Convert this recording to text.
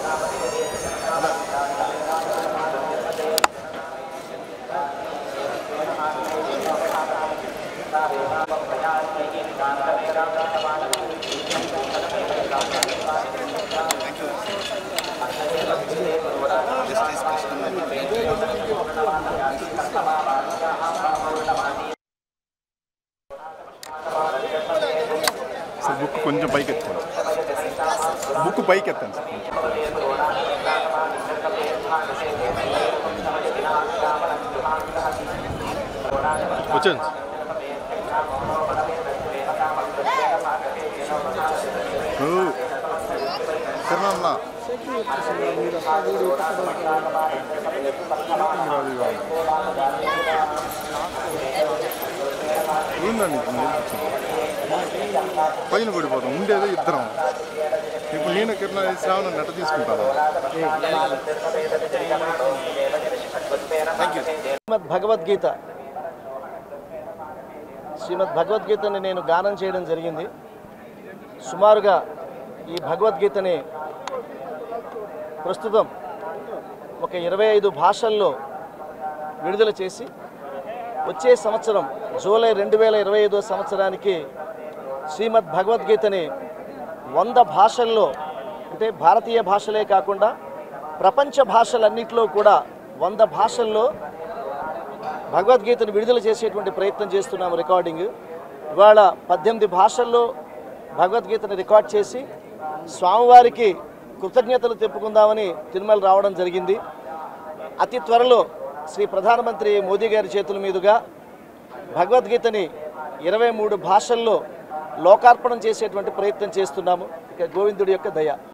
sir book కొంచెం పైకి ఎత్తాను బుక్ పైకి ఎత్తాను సార్ వచ్చాను తిరుమల ఉందండి ఇప్పుడు నేర్పించింది పైన పడిపోతాం ఉండేదే ఇద్దరం ఇప్పుడు నేను కిరణ్ శ్రావణ నెట తీసుకుంటాను థ్యాంక్ యూ శ్రీమద్ భగవద్గీత శ్రీమద్ భగవద్గీతని నేను గానం చేయడం జరిగింది సుమారుగా ఈ భగవద్గీతని ప్రస్తుతం ఒక ఇరవై ఐదు భాషల్లో విడుదల చేసి వచ్చే సంవత్సరం జూలై రెండు వేల ఇరవై ఐదో సంవత్సరానికి శ్రీమద్ భగవద్గీతని వంద భాషల్లో అంటే భారతీయ భాషలే కాకుండా ప్రపంచ భాషలన్నింటిలో కూడా వంద భాషల్లో భగవద్గీతను విడుదల చేసేటువంటి ప్రయత్నం చేస్తున్నాము రికార్డింగ్ ఇవాళ పద్దెనిమిది భాషల్లో భగవద్గీతను రికార్డ్ చేసి స్వామివారికి కృతజ్ఞతలు తెప్పుకుందామని తిరుమల రావడం జరిగింది అతి త్వరలో శ్రీ ప్రధానమంత్రి మోదీ గారి చేతుల మీదుగా భగవద్గీతని ఇరవై మూడు భాషల్లో లోకార్పణం చేసేటువంటి ప్రయత్నం చేస్తున్నాము ఇక గోవిందుడి యొక్క దయ